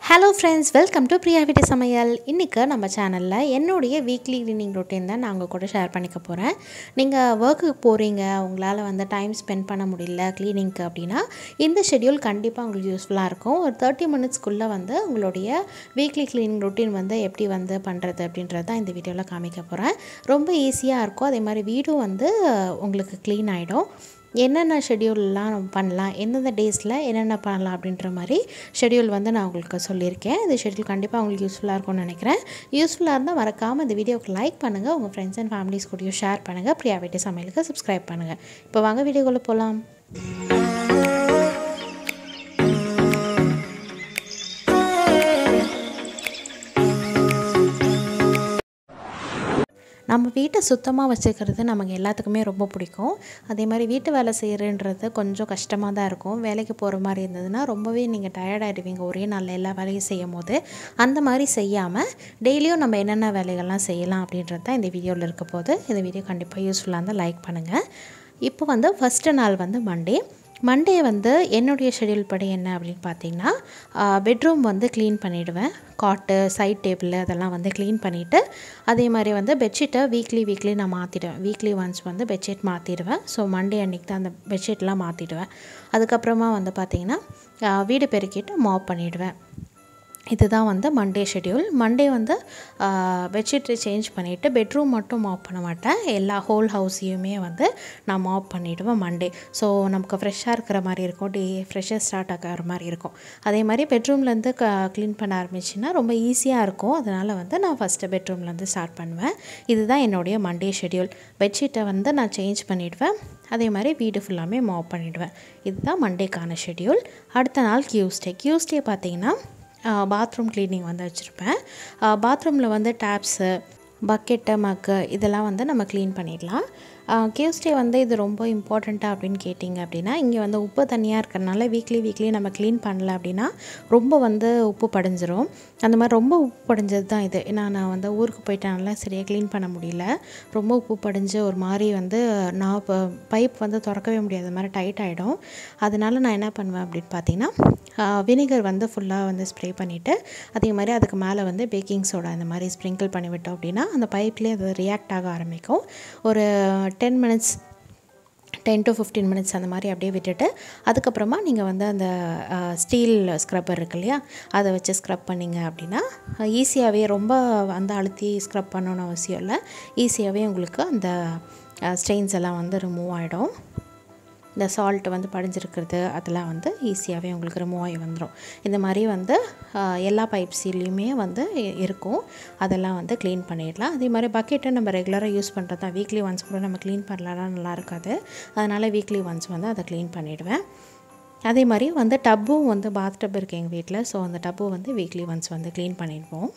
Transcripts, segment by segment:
hello friends welcome to Priya வீட்டு சமையல் இன்றைக்கி நம்ம சேனலில் என்னுடைய வீக்லி க்ளீனிங் ரொட்டீன் தான் நான் உங்கள் கூட ஷேர் பண்ணிக்க போகிறேன் நீங்கள் ஒர்க்குக்கு போகிறீங்க உங்களால் வந்து டைம் ஸ்பெண்ட் பண்ண முடியல க்ளீனிங்க்கு அப்படின்னா இந்த ஷெட்யூல் கண்டிப்பாக உங்களுக்கு யூஸ்ஃபுல்லாக இருக்கும் ஒரு தேர்ட்டி மினிட்ஸ்க்குள்ளே வந்து உங்களுடைய வீக்லி க்ளீனிங் ரொட்டீன் வந்து எப்படி வந்து பண்ணுறது அப்படின்றது தான் இந்த வீடியோவில் காமிக்க போகிறேன் ரொம்ப ஈஸியாக இருக்கும் அதே மாதிரி வீடும் வந்து உங்களுக்கு க்ளீன் ஆகிடும் என்னென்ன ஷெட்யூல்லாம் நம்ம பண்ணலாம் எந்தெந்த டேஸில் என்னென்ன பண்ணலாம் அப்படின்ற மாதிரி ஷெட்யூல் வந்து நான் உங்களுக்கு சொல்லியிருக்கேன் இந்த ஷெட்யூல் கண்டிப்பாக உங்களுக்கு யூஸ்ஃபுல்லாக இருக்கும்னு நினைக்கிறேன் யூஸ்ஃபுல்லாக இருந்தால் மறக்காமல் இந்த வீடியோக்கு லைக் பண்ணுங்கள் உங்கள் ஃப்ரெண்ட்ஸ் அண்ட் ஃபேமிலிஸ் கூடயும் ஷேர் பண்ணுங்கள் பிரியா வீட்டு சமையலுக்கு சப்ஸ்கிரைப் பண்ணுங்கள் இப்போ வாங்க வீடியோக்குள்ளே போகலாம் நம்ம வீட்டை சுத்தமாக வச்சுக்கிறது நமக்கு எல்லாத்துக்குமே ரொம்ப பிடிக்கும் அதே மாதிரி வீட்டு வேலை செய்கிறன்றது கொஞ்சம் கஷ்டமாக தான் இருக்கும் வேலைக்கு போகிற மாதிரி இருந்ததுன்னா ரொம்பவே நீங்கள் டயர்டாகிடுவீங்க ஒரே நாளில் எல்லா வேலையும் செய்யும் போது அந்த மாதிரி செய்யாமல் டெய்லியும் நம்ம என்னென்ன வேலைகள்லாம் செய்யலாம் அப்படின்றது தான் இந்த வீடியோவில் இருக்க போது இந்த வீடியோ கண்டிப்பாக யூஸ்ஃபுல்லாக இருந்தால் லைக் பண்ணுங்கள் இப்போ வந்து ஃபஸ்ட்டு நாள் வந்து மண்டே மண்டே வந்து என்னுடைய ஷெடியூல் படி என்ன அப்படின்னு பார்த்தீங்கன்னா பெட்ரூம் வந்து க்ளீன் பண்ணிவிடுவேன் காட்டு சைட் டேபிள் அதெல்லாம் வந்து க்ளீன் பண்ணிவிட்டு அதே மாதிரி வந்து பெட்ஷீட்டை வீக்லி வீக்லி நான் மாற்றிடுவேன் வீக்லி ஒன்ஸ் வந்து பெட்ஷீட் மாற்றிடுவேன் ஸோ மண்டே அன்றைக்கி தான் அந்த பெட்ஷீட்லாம் மாற்றிடுவேன் அதுக்கப்புறமா வந்து பார்த்திங்கன்னா வீடு பெருக்கிட்டு மாப் பண்ணிவிடுவேன் இதுதான் வந்து மண்டே ஷெட்யூல் மண்டே வந்து பெட்ஷீட்டை சேஞ்ச் பண்ணிவிட்டு பெட்ரூம் மட்டும் மாப் பண்ண மாட்டேன் எல்லா ஹோல் ஹவுஸையுமே வந்து நான் மாப் பண்ணிவிடுவேன் மண்டே ஸோ நமக்கு ஃப்ரெஷ்ஷாக இருக்கிற மாதிரி இருக்கும் டே ஃப்ரெஷ்ஷாக ஸ்டார்ட் ஆகிற மாதிரி இருக்கும் அதே மாதிரி பெட்ரூம்லேருந்து க க்ளீன் பண்ண ஆரம்பிச்சின்னா ரொம்ப ஈஸியாக இருக்கும் அதனால் வந்து நான் ஃபஸ்ட்டு பெட்ரூம்லேருந்து ஸ்டார்ட் பண்ணுவேன் இதுதான் என்னுடைய மண்டே ஷெட்யூல் பெட்ஷீட்டை வந்து நான் சேஞ்ச் பண்ணிவிடுவேன் அதே மாதிரி வீடு ஃபுல்லாமே மாப் பண்ணிவிடுவேன் இதுதான் மண்டேக்கான ஷெட்யூல் அடுத்த நாள் கியூஸ்டே கியூஸ்டே பார்த்திங்கன்னா பாத்ரூம் க்ளீனிங் வந்து வச்சுருப்பேன் பாத்ரூமில் வந்து டேப்ஸு பக்கெட்டு மக்கு இதெல்லாம் வந்து நம்ம க்ளீன் பண்ணிடலாம் கியூஸ்டே வந்து இது ரொம்ப இம்பார்ட்டண்ட்டாக அப்படின்னு கேட்டிங்க அப்படின்னா இங்கே வந்து உப்பு தண்ணியாக இருக்கிறனால வீக்லி வீக்லி நம்ம க்ளீன் பண்ணல அப்படின்னா ரொம்ப வந்து உப்பு படிஞ்சிரும் அந்த மாதிரி ரொம்ப உப்பு படிஞ்சது தான் இது ஏன்னா நான் வந்து ஊருக்கு போயிட்டனால சரியாக க்ளீன் பண்ண முடியல ரொம்ப உப்பு படிஞ்சு ஒரு மாதிரி வந்து நான் பைப் வந்து திறக்கவே முடியாத மாதிரி டைட் ஆகிடும் அதனால நான் என்ன பண்ணுவேன் அப்படின்னு பார்த்தீங்கன்னா வினிகர் வந்து ஃபுல்லாக வந்து ஸ்ப்ரே பண்ணிவிட்டு அதே மாதிரி அதுக்கு மேலே வந்து பேக்கிங் சோடா இந்த மாதிரி ஸ்ப்ரிங்கிள் பண்ணி விட்டோம் அப்படின்னா அந்த பைப்லேயே அது ரியாக்ட் ஆக ஆரம்பிக்கும் ஒரு ten minutes ten to fifteen minutes அந்த மாதிரி அப்படியே விட்டுட்டு அதுக்கப்புறமா நீங்கள் வந்து அந்த ஸ்டீல் ஸ்க்ரப்பர் இருக்கு இல்லையா அதை வச்சு ஸ்க்ரப் பண்ணிங்க அப்படின்னா ஈஸியாகவே ரொம்ப அந்த அழுத்தி ஸ்க்ரப் பண்ணணும்னு அவசியம் இல்லை ஈஸியாகவே உங்களுக்கு அந்த ஸ்டெயின்ஸ் எல்லாம் வந்து ரிமூவ் ஆகிடும் இந்த சால்ட் வந்து படிஞ்சிருக்கிறது அதெல்லாம் வந்து ஈஸியாகவே உங்களுக்கு ரிமூவ் ஆகி வந்துடும் இந்த மாதிரி வந்து எல்லா பைப்ஸ்லேயுமே வந்து இருக்கும் அதெல்லாம் வந்து க்ளீன் பண்ணிடலாம் அதே மாதிரி பக்கெட்டை நம்ம ரெகுலராக யூஸ் பண்ணுறது தான் வீக்லி ஒன்ஸ் கூட நம்ம க்ளீன் பண்ணலாம் நல்லா இருக்காது அதனால் வீக்லி ஒன்ஸ் வந்து அதை க்ளீன் பண்ணிவிடுவேன் அதே மாதிரி வந்து டப்பும் வந்து பாத் டப் இருக்குது எங்கள் வீட்டில் ஸோ அந்த டப்பும் வந்து வீக்லி ஒன்ஸ் வந்து க்ளீன் பண்ணிடுவோம்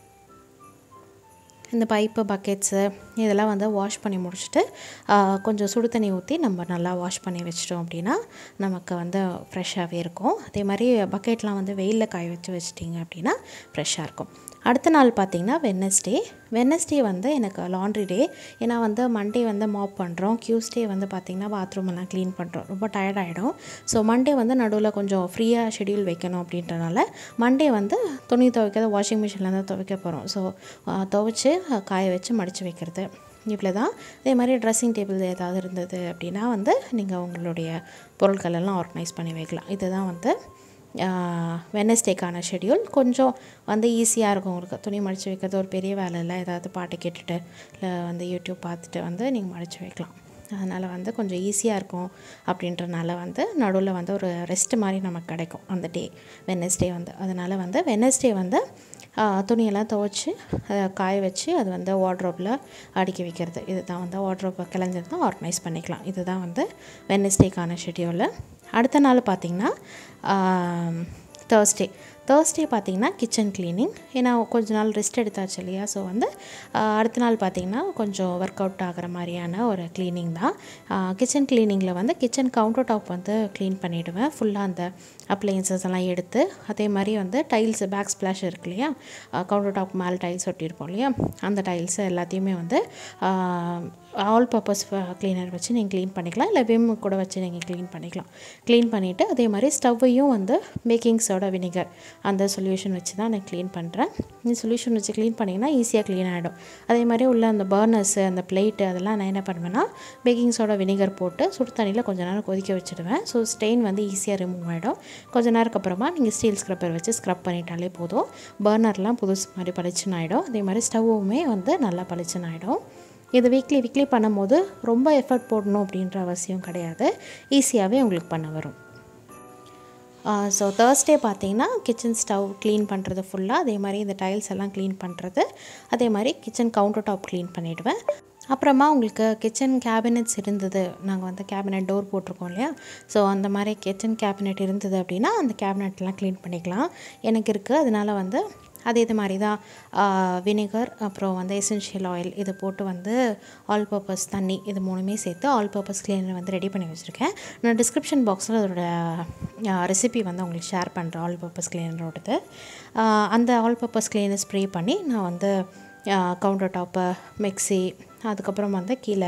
இந்த பைப்பு பக்கெட்ஸு இதெல்லாம் வந்து வாஷ் பண்ணி முடிச்சுட்டு கொஞ்சம் சுடு தண்ணி ஊற்றி நம்ம நல்லா வாஷ் பண்ணி வச்சிட்டோம் அப்படின்னா நமக்கு வந்து ஃப்ரெஷ்ஷாகவே இருக்கும் அதே மாதிரி பக்கெட்லாம் வந்து வெயிலில் காய வச்சு வச்சிட்டிங்க அப்படின்னா ஃப்ரெஷ்ஷாக இருக்கும் அடுத்த நாள் பார்த்திங்கன்னா வெனஸ்டே வெனஸ்டே வந்து எனக்கு லாண்ட்ரி டே ஏன்னா வந்து மண்டே வந்து மாப் பண்ணுறோம் டியூஸ்டே வந்து பார்த்திங்கன்னா பாத்ரூம் எல்லாம் க்ளீன் பண்ணுறோம் ரொம்ப டயர்ட் ஆகிடும் ஸோ மண்டே வந்து நடுவில் கொஞ்சம் ஃப்ரீயாக ஷெடியூல் வைக்கணும் அப்படின்றனால மண்டே வந்து துணி துவைக்கிறத வாஷிங் மிஷினில் தான் துவைக்க போகிறோம் ஸோ துவைச்சி காய வச்சு மடித்து வைக்கிறது இவ்வளோ தான் இதே மாதிரி ட்ரெஸ்ஸிங் டேபிள் ஏதாவது இருந்தது அப்படின்னா வந்து நீங்கள் உங்களுடைய பொருட்கள் எல்லாம் ஆர்கனைஸ் பண்ணி வைக்கலாம் இதுதான் வந்து வெனஸ்டேக்கான ஷெடியூல் கொஞ்சம் வந்து ஈஸியாக இருக்கும் உங்களுக்கு துணி மடித்து வைக்கிறது ஒரு பெரிய வேலை இல்லை ஏதாவது பாட்டு கேட்டுட்டு இல்லை வந்து யூடியூப் பார்த்துட்டு வந்து நீங்கள் மடித்து வைக்கலாம் அதனால் வந்து கொஞ்சம் ஈஸியாக இருக்கும் அப்படின்றனால வந்து நடுவில் வந்து ஒரு ரெஸ்ட் மாதிரி நமக்கு கிடைக்கும் அந்த டே வெனஸ்டே வந்து அதனால் வந்து வெனஸ்டே வந்து துணியெல்லாம் துவைச்சி காய வச்சு அது வந்து வாட்ரோப்பில் அடுக்கி வைக்கிறது இதுதான் வந்து வாட்ரோப்பை கிளஞ்சிருந்தால் ஆர்கனைஸ் பண்ணிக்கலாம் இதுதான் வந்து வெனஸ்டேக்கான ஷெட்யூலு அடுத்த நாள் பார்த்திங்கன்னா தேர்ஸ்டே தேர்ஸ்டே பார்த்திங்கன்னா கிச்சன் க்ளீனிங் ஏன்னா கொஞ்ச நாள் ரெஸ்ட் எடுத்தாச்சு இல்லையா ஸோ வந்து அடுத்த நாள் பார்த்திங்கன்னா கொஞ்சம் ஒர்க் அவுட் ஆகிற மாதிரியான ஒரு க்ளீனிங் தான் கிச்சன் க்ளீனிங்கில் வந்து கிச்சன் கவுண்டர் டாப் வந்து க்ளீன் பண்ணிவிடுவேன் ஃபுல்லாக அந்த அப்ளையன்சஸ் எல்லாம் எடுத்து அதே மாதிரி வந்து டைல்ஸ் பேக் ஸ்ப்ளாஷ் இருக்கு இல்லையா கவுண்டர் டாப் மேலே டைல்ஸ் ஒட்டியிருப்போம் இல்லையா அந்த டைல்ஸ் எல்லாத்தையுமே வந்து ஆல் பர்பஸ் க்ளீனர் வச்சு நீங்கள் க்ளீன் பண்ணிக்கலாம் இல்லை விம் கூட வச்சு நீங்கள் க்ளீன் பண்ணிக்கலாம் க்ளீன் பண்ணிவிட்டு அதே மாதிரி ஸ்டவ்வையும் வந்து பேக்கிங் சோடா வினிகர் அந்த சொல்யூஷன் வச்சு தான் நான் க்ளீன் பண்ணுறேன் இந்த சொல்யூஷன் வச்சு க்ளீன் பண்ணிங்கன்னா ஈஸியாக க்ளீன் ஆகிடும் அதே மாதிரி உள்ள அந்த பர்னர்ஸு அந்த பிளேட்டு அதெல்லாம் நான் என்ன பண்ணுவேன்னா பேக்கிங் சோடா வினிகர் போட்டு சுடு தண்ணியில் கொஞ்ச நேரம் கொதிக்க வச்சுடுவேன் ஸோ ஸ்டெயின் வந்து ஈஸியாக ரிமூவ் ஆகிடும் கொஞ்ச நேரத்துக்கு அப்புறமா நீங்கள் ஸ்டீல் ஸ்க்ரப்பர் வச்சு ஸ்க்ரப் பண்ணிட்டாலே போதும் பர்னர்லாம் புதுசு மாதிரி பளிச்சுன்னு ஆகிடும் அதே மாதிரி ஸ்டவ்வுமே வந்து நல்லா பளிச்சுன்னு ஆகிடும் இது வீக்லி வீக்லி பண்ணும்போது ரொம்ப எஃபர்ட் போடணும் அப்படின்ற அவசியம் கிடையாது ஈஸியாகவே உங்களுக்கு பண்ண வரும் ஸோ தேர்ஸ்டே பார்த்தீங்கன்னா கிச்சன் ஸ்டவ் க்ளீன் பண்ணுறது ஃபுல்லாக அதே மாதிரி இந்த டைல்ஸ் எல்லாம் க்ளீன் பண்ணுறது அதே மாதிரி கிச்சன் கவுண்டர் டாப் க்ளீன் பண்ணிவிடுவேன் அப்புறமா உங்களுக்கு கிச்சன் கேபினெட்ஸ் இருந்தது நாங்கள் வந்து கேபினெட் டோர் போட்டிருக்கோம் இல்லையா ஸோ அந்த மாதிரி கிச்சன் கேபினெட் இருந்தது அப்படின்னா அந்த கேபினெட்லாம் க்ளீன் பண்ணிக்கலாம் எனக்கு இருக்குது அதனால் வந்து அதே இது மாதிரி தான் வினிகர் அப்புறம் வந்து எசென்ஷியல் ஆயில் இதை போட்டு வந்து ஆல் பர்பஸ் தண்ணி இது மூணுமே சேர்த்து ஆல் பர்பஸ் கிளீனர் வந்து ரெடி பண்ணி வச்சுருக்கேன் நான் டிஸ்கிரிப்ஷன் பாக்ஸில் அதோட ரெசிபி வந்து உங்களுக்கு ஷேர் பண்ணுறேன் ஆல் பர்பஸ் கிளீனரோடது அந்த ஆல் பர்பஸ் கிளீனர் ஸ்ப்ரே பண்ணி நான் வந்து கவுண்டர் டாப்பு மிக்ஸி அதுக்கப்புறம் வந்து கீழே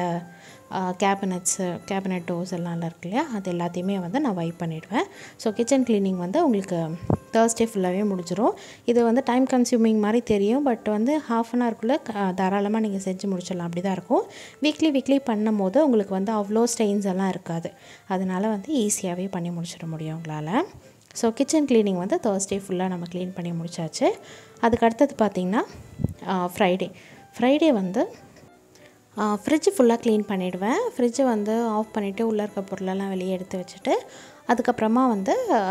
கேபினட்ஸு கேபினட் டோர்ஸ் எல்லாம் இருக்கு இல்லையா அது எல்லாத்தையுமே வந்து நான் வைப் பண்ணிவிடுவேன் ஸோ கிச்சன் க்ளீனிங் வந்து உங்களுக்கு தேர்ஸ்டே ஃபுல்லாகவே முடிஞ்சிடும் இது வந்து டைம் கன்சியூமிங் மாதிரி தெரியும் பட் வந்து ஹாஃப் அன் ஹவர்க்குள்ளே தாராளமாக நீங்கள் செஞ்சு முடிச்சிடலாம் அப்படி தான் இருக்கும் வீக்லி வீக்லி பண்ணும் போது உங்களுக்கு வந்து அவ்வளோ ஸ்டெயின்ஸ் எல்லாம் இருக்காது அதனால் வந்து ஈஸியாகவே பண்ணி முடிச்சிட முடியும் உங்களால் ஸோ கிச்சன் க்ளீனிங் வந்து தேர்ஸ்டே ஃபுல்லாக நம்ம க்ளீன் பண்ணி முடிச்சாச்சு அதுக்கு அடுத்தது பார்த்திங்கன்னா ஃப்ரைடே ஃப்ரைடே வந்து ஃப்ரிட்ஜ் ஃபுல்லாக க்ளீன் பண்ணிவிடுவேன் ஃப்ரிட்ஜை வந்து ஆஃப் பண்ணிவிட்டு உள்ளே இருக்க பொருளெல்லாம் வெளியே எடுத்து வச்சுட்டு அதுக்கப்புறமா வந்து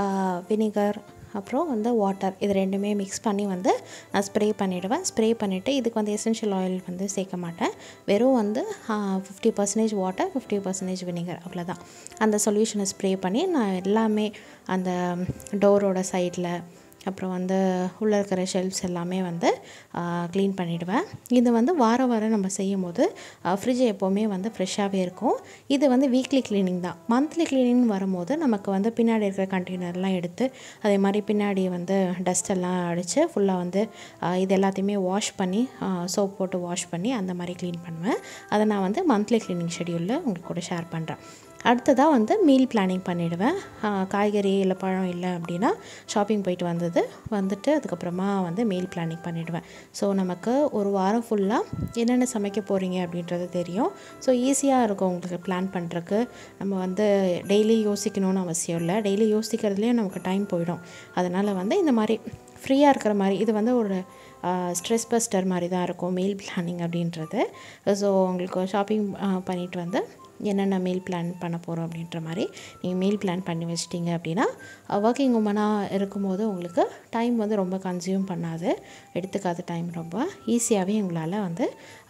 வினிகர் அப்புறம் வந்து வாட்டர் இது ரெண்டுமே மிக்ஸ் பண்ணி வந்து நான் ஸ்ப்ரே பண்ணிவிடுவேன் ஸ்ப்ரே பண்ணிவிட்டு இதுக்கு வந்து எசென்ஷியல் ஆயில் வந்து சேர்க்க மாட்டேன் வெறும் வந்து fifty percentage water fifty percentage vinegar அவ்வளோதான் அந்த சொல்யூஷனை ஸ்ப்ரே பண்ணி நான் எல்லாமே அந்த டோரோட சைடில் அப்புறம் வந்து உள்ளே இருக்கிற ஷெல்ஃப்ஸ் எல்லாமே வந்து க்ளீன் பண்ணிவிடுவேன் இது வந்து வாரம் வாரம் நம்ம செய்யும் போது ஃப்ரிட்ஜ் எப்போவுமே வந்து ஃப்ரெஷ்ஷாகவே இருக்கும் இது வந்து வீக்லி க்ளீனிங் தான் மந்த்லி க்ளீனிங் வரும்போது நமக்கு வந்து பின்னாடி இருக்கிற கண்டெய்னர்லாம் எடுத்து அதே மாதிரி பின்னாடி வந்து டஸ்ட் எல்லாம் அடித்து ஃபுல்லாக வந்து இது எல்லாத்தையுமே வாஷ் பண்ணி சோப் போட்டு வாஷ் பண்ணி அந்த மாதிரி க்ளீன் பண்ணுவேன் அதை நான் வந்து மந்த்லி க்ளீனிங் ஷெடியூலில் உங்களுக்கு கூட ஷேர் பண்ணுறேன் அடுத்ததாக வந்து மீல் பிளானிங் பண்ணிவிடுவேன் காய்கறி இல்லை பழம் இல்லை அப்படின்னா ஷாப்பிங் போயிட்டு வந்தது வந்துட்டு அதுக்கப்புறமா வந்து மீல் பிளானிங் பண்ணிவிடுவேன் ஸோ நமக்கு ஒரு வாரம் ஃபுல்லாக என்னென்ன சமைக்க போகிறீங்க அப்படின்றது தெரியும் ஸோ ஈஸியாக இருக்கும் உங்களுக்கு பிளான் பண்ணுறக்கு நம்ம வந்து டெய்லி யோசிக்கணும்னு அவசியம் இல்லை டெய்லி யோசிக்கிறதுலேயும் நமக்கு டைம் போயிடும் அதனால் வந்து இந்த மாதிரி ஃப்ரீயாக இருக்கிற மாதிரி இது வந்து ஒரு ஸ்ட்ரெஸ் பஸ்டர் மாதிரி தான் இருக்கும் மீல் பிளானிங் அப்படின்றது ஸோ உங்களுக்கு ஷாப்பிங் பண்ணிட்டு வந்து என்னென்ன மீல் பிளான் பண்ண போகிறோம் அப்படின்ற மாதிரி நீங்கள் மீல் பிளான் பண்ணி வச்சிட்டிங்க அப்படின்னா ஒர்க்கிங் உமனாக இருக்கும்போது உங்களுக்கு டைம் வந்து ரொம்ப கன்சியூம் பண்ணாது எடுத்துக்காது டைம் ரொம்ப ஈஸியாகவே உங்களால் வந்து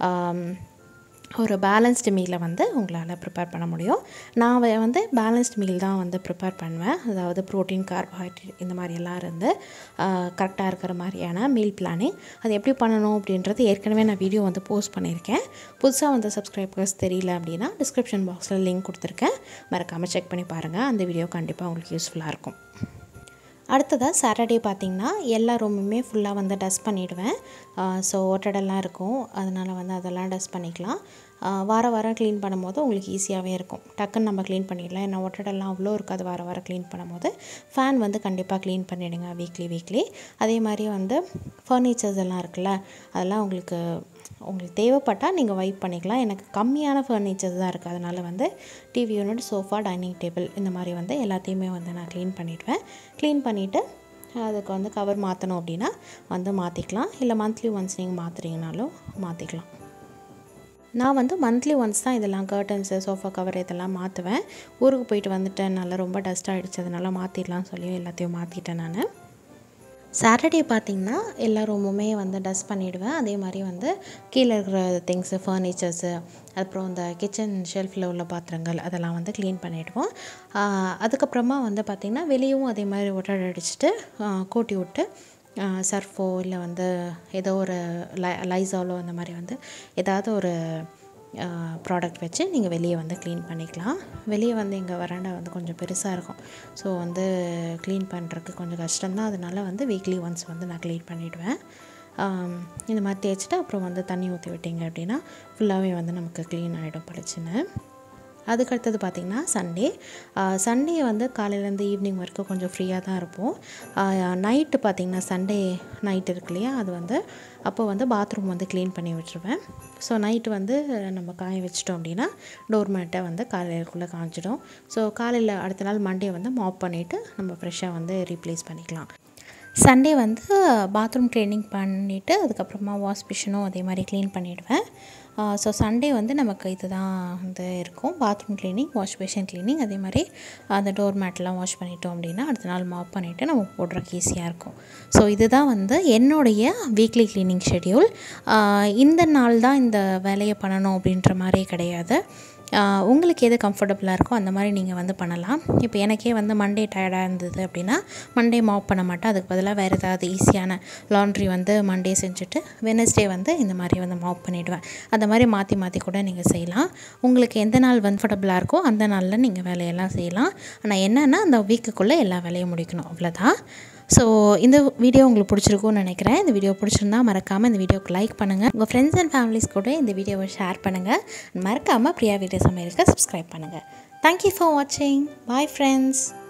ஒரு பேலன்ஸ்டு மீலை வந்து உங்களால் ப்ரிப்பேர் பண்ண முடியும் நான் வந்து பேலன்ஸ்டு மீல் தான் வந்து ப்ரிப்பேர் பண்ணுவேன் அதாவது ப்ரோட்டீன் கார்போஹைட்ரேட் இந்த மாதிரி எல்லாம் இருந்து கரெக்டாக இருக்கிற மாதிரியான மீல் பிளானிங் அது எப்படி பண்ணணும் அப்படின்றது ஏற்கனவே நான் வீடியோ வந்து போஸ்ட் பண்ணியிருக்கேன் புதுசாக வந்து சப்ஸ்கிரைபர்ஸ் தெரியல அப்படின்னா டிஸ்கிரிப்ஷன் பாக்ஸில் லிங்க் கொடுத்துருக்கேன் மறக்காமல் செக் பண்ணி பாருங்கள் அந்த வீடியோ கண்டிப்பாக உங்களுக்கு யூஸ்ஃபுல்லாக இருக்கும் அடுத்ததாக சாட்டர்டே பார்த்திங்கன்னா எல்லா ரூமுமே ஃபுல்லாக வந்து டஸ்ட் பண்ணிவிடுவேன் ஸோ ஒட்டடெல்லாம் இருக்கும் அதனால் வந்து அதெல்லாம் டஸ்ட் பண்ணிக்கலாம் வார வாரம் க்ளீன் பண்ணும்போது உங்களுக்கு ஈஸியாகவே இருக்கும் டக்குன்னு நம்ம க்ளீன் பண்ணிடலாம் ஏன்னா ஒட்டடெல்லாம் அவ்வளோ இருக்காது வார வாரம் க்ளீன் பண்ணும்போது ஃபேன் வந்து கண்டிப்பாக க்ளீன் பண்ணிவிடுங்க வீக்லி வீக்லி அதே மாதிரி வந்து ஃபர்னிச்சர்ஸ் எல்லாம் இருக்குல்ல அதெல்லாம் உங்களுக்கு உங்களுக்கு தேவைப்பட்டால் நீங்கள் வைப் பண்ணிக்கலாம் எனக்கு கம்மியான ஃபர்னிச்சர்ஸ் தான் இருக்குது அதனால் வந்து TV unit sofa dining table இந்த மாதிரி வந்து எல்லாத்தையுமே வந்து நான் க்ளீன் பண்ணிவிடுவேன் க்ளீன் பண்ணிவிட்டு அதுக்கு வந்து கவர் மாற்றணும் அப்படின்னா வந்து மாற்றிக்கலாம் இல்லை மந்த்லி ஒன்ஸ் நீங்கள் மாற்றுறீங்கனாலும் மாற்றிக்கலாம் நான் வந்து மந்த்லி ஒன்ஸ் தான் இதெல்லாம் கர்டன்ஸு சோஃபா கவர் இதெல்லாம் மாற்றுவேன் ஊருக்கு போயிட்டு வந்துட்டேன் நல்லா ரொம்ப டஸ்ட் ஆகிடுச்சு அதனால மாற்றிடலாம் சொல்லி எல்லாத்தையும் மாற்றிட்டேன் நான் சாட்டர்டே பார்த்திங்கன்னா எல்லா ரூமுமே வந்து டஸ்ட் பண்ணிவிடுவேன் அதே மாதிரி வந்து கீழே இருக்கிற திங்ஸு ஃபர்னிச்சர்ஸு அப்புறம் இந்த கிச்சன் ஷெல்ஃபில் உள்ள பாத்திரங்கள் அதெல்லாம் வந்து க்ளீன் பண்ணிவிடுவோம் அதுக்கப்புறமா வந்து பார்த்திங்கன்னா வெளியும் அதே மாதிரி ஒட்டடை அடிச்சுட்டு கூட்டி விட்டு சர்ஃபோ இல்லை வந்து ஏதோ ஒரு லை லைசாலோ அந்த மாதிரி வந்து ஏதாவது ஒரு ப்ராடக்ட் வச்சு நீங்கள் வெளியே வந்து க்ளீன் பண்ணிக்கலாம் வெளியே வந்து எங்கள் வராண்டா வந்து கொஞ்சம் பெருசாக இருக்கும் ஸோ வந்து க்ளீன் பண்ணுறதுக்கு கொஞ்சம் கஷ்டம்தான் அதனால வந்து வீக்லி ஒன்ஸ் வந்து நான் க்ளீன் பண்ணிவிடுவேன் ஆம், இந்த மாதிரி தேய்ச்சிட்டு அப்புறம் வந்து தண்ணி ஊற்றி விட்டீங்க அப்படின்னா ஃபுல்லாகவே வந்து நமக்கு க்ளீன் ஆகிடும் பளிச்சுன்னு அதுக்கடுத்தது பார்த்திங்கன்னா சண்டே சண்டே வந்து காலையிலேருந்து ஈவினிங் வரைக்கும் கொஞ்சம் ஃப்ரீயாக தான் இருப்போம் நைட்டு பார்த்திங்கன்னா சண்டே நைட் இருக்கு இல்லையா அது வந்து அப்போ வந்து பாத்ரூம் வந்து க்ளீன் பண்ணி விட்டுருவேன் ஸோ நைட்டு வந்து நம்ம காய வச்சிட்டோம் அப்படின்னா டோர் மேட்டை வந்து காலையிலக்குள்ளே காய்ச்சிடும் ஸோ காலையில் அடுத்த நாள் மண்டே வந்து மாப் பண்ணிவிட்டு நம்ம ஃப்ரெஷ்ஷாக வந்து ரீப்ளேஸ் பண்ணிக்கலாம் சண்டே வந்து பாத்ரூம் க்ளீனிங் பண்ணிவிட்டு அதுக்கப்புறமா வாஷ் மிஷினும் அதே மாதிரி க்ளீன் பண்ணிவிடுவேன் ஸோ சண்டே வந்து நமக்கு இதுதான் வந்து இருக்கும் bathroom cleaning wash basin cleaning அதே மாதிரி அந்த டோர் மேட்லாம் வாஷ் பண்ணிட்டோம் அப்படின்னா அடுத்த நாள் மாப் பண்ணிவிட்டு நம்ம போடுறதுக்கு ஈஸியாக இருக்கும் ஸோ இதுதான் வந்து என்னுடைய வீக்லி க்ளீனிங் ஷெட்யூல் இந்த நாள் தான் இந்த வேலையை பண்ணணும் அப்படின்ற மாதிரி கிடையாது ஆஹ் உங்களுக்கு எது கம்ஃபர்டபுளாக இருக்கோ அந்த மாதிரி நீங்கள் வந்து பண்ணலாம் இப்போ எனக்கே வந்து மண்டே டயர்டாக இருந்தது அப்படின்னா மண்டே மாப் பண்ண மாட்டேன் அதுக்கு பதிலாக வேறு ஏதாவது ஈஸியான லாண்ட்ரி வந்து மண்டே செஞ்சுட்டு வெனஸ்டே வந்து இந்த மாதிரி வந்து மாப் பண்ணிவிடுவேன் அந்த மாதிரி மாற்றி மாற்றி கூட நீங்கள் செய்யலாம் உங்களுக்கு எந்த நாள் கம்ஃபர்டபுளாக இருக்கோ அந்த நாளில் நீங்கள் வேலையெல்லாம் செய்யலாம் ஆனால் என்னென்னா அந்த வீக்குக்குள்ளே எல்லா வேலையும் முடிக்கணும் அவ்வளோதான் ஸோ இந்த வீடியோ உங்களுக்கு பிடிச்சிருக்கும்னு நினைக்கிறேன் இந்த வீடியோ பிடிச்சிருந்தா மறக்காமல் இந்த வீடியோக்கு லைக் பண்ணுங்கள் உங்கள் ஃப்ரெண்ட்ஸ் அண்ட் ஃபேமிலிஸ் கூட இந்த வீடியோவை ஷேர் பண்ணுங்கள் மறக்காமல் பிரியா வீடியோ சமையலுக்கு சப்ஸ்கிரைப் பண்ணுங்கள் தேங்க்யூ ஃபார் வாட்சிங் பாய் ஃப்ரெண்ட்ஸ்